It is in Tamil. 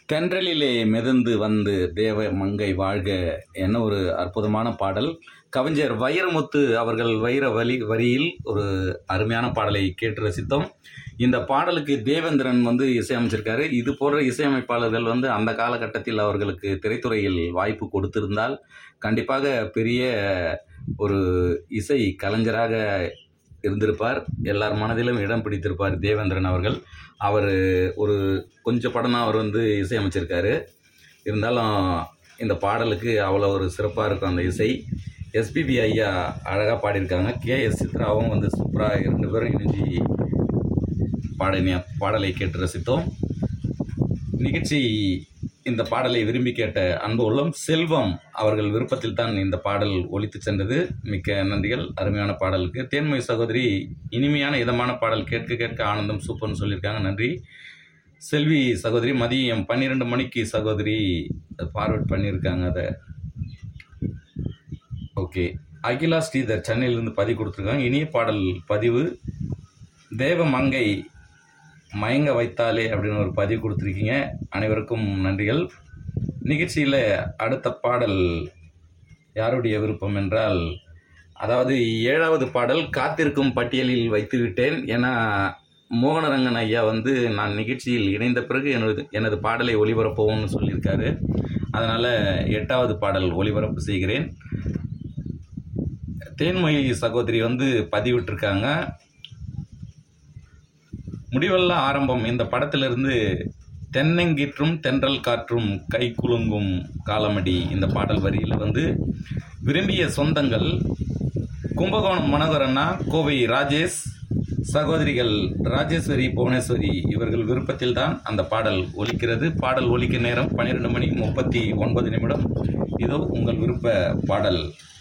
தென்றலிலே மிதந்து வந்து தேவ மங்கை வாழ்க என்ன ஒரு அற்புதமான பாடல் கவிஞர் வைரமுத்து அவர்கள் வைர வலி வரியில் ஒரு அருமையான பாடலை கேட்டு ரசித்தோம் இந்த பாடலுக்கு தேவேந்திரன் வந்து இசையமைச்சிருக்காரு இது போன்ற இசையமைப்பாளர்கள் வந்து அந்த காலகட்டத்தில் அவர்களுக்கு திரைத்துறையில் வாய்ப்பு கொடுத்திருந்தால் கண்டிப்பாக பெரிய ஒரு இசை கலைஞராக இருந்திருப்பார் எல்லார் மனதிலும் இடம் பிடித்திருப்பார் தேவேந்திரன் அவர்கள் அவர் ஒரு கொஞ்சம் படம் தான் அவர் வந்து இசையமைச்சிருக்காரு இருந்தாலும் இந்த பாடலுக்கு அவ்வளோ ஒரு சிறப்பாக இருக்கும் அந்த இசை எஸ்பிபி ஐயா அழகாக பாடியிருக்காங்க கே எஸ் சித்ராவும் வந்து சூப்பராக இரண்டு பேரும் இணைஞ்சி பாடின பாடலை கேட்டு ரசித்தோம் நிகழ்ச்சி இந்த பாடலை விரும்பி கேட்ட அன்பு உள்ளம் செல்வம் அவர்கள் விருப்பத்தில் தான் இந்த பாடல் ஒலித்து சென்றது மிக்க நன்றிகள் அருமையான பாடலுக்கு தேன்மொழி சகோதரி இனிமையான இதமான பாடல் கேட்க கேட்க ஆனந்தம் சூப்பர்னு சொல்லியிருக்காங்க நன்றி செல்வி சகோதரி மதியம் பன்னிரெண்டு மணிக்கு சகோதரி ஃபார்வர்ட் பண்ணியிருக்காங்க அதை ஓகே அகிலா ஸ்ரீதர் சென்னையிலேருந்து பதிவு கொடுத்துருக்காங்க இனிய பாடல் பதிவு தேவ மங்கை மயங்க வைத்தாலே அப்படின்னு ஒரு பதிவு கொடுத்துருக்கீங்க அனைவருக்கும் நன்றிகள் நிகழ்ச்சியில் அடுத்த பாடல் யாருடைய விருப்பம் என்றால் அதாவது ஏழாவது பாடல் காத்திருக்கும் பட்டியலில் வைத்து விட்டேன் ஏன்னா மோகனரங்கன் ஐயா வந்து நான் நிகழ்ச்சியில் இணைந்த பிறகு எனது எனது பாடலை ஒளிபரப்போம்னு சொல்லியிருக்காரு அதனால் எட்டாவது பாடல் ஒளிபரப்பு செய்கிறேன் தேன்மொழி சகோதரி வந்து பதிவிட்டிருக்காங்க முடிவெல்லாம் ஆரம்பம் இந்த படத்திலிருந்து தென்னங்கீற்றும் தென்றல் காற்றும் கை குலுங்கும் காலமடி இந்த பாடல் வரியில் வந்து விரும்பிய சொந்தங்கள் கும்பகோணம் மனோகரண்ணா கோவை ராஜேஷ் சகோதரிகள் ராஜேஸ்வரி புவனேஸ்வரி இவர்கள் விருப்பத்தில் தான் அந்த பாடல் ஒலிக்கிறது பாடல் ஒலிக்க நேரம் பன்னிரெண்டு மணி முப்பத்தி ஒன்பது நிமிடம் இதோ உங்கள் விருப்ப பாடல்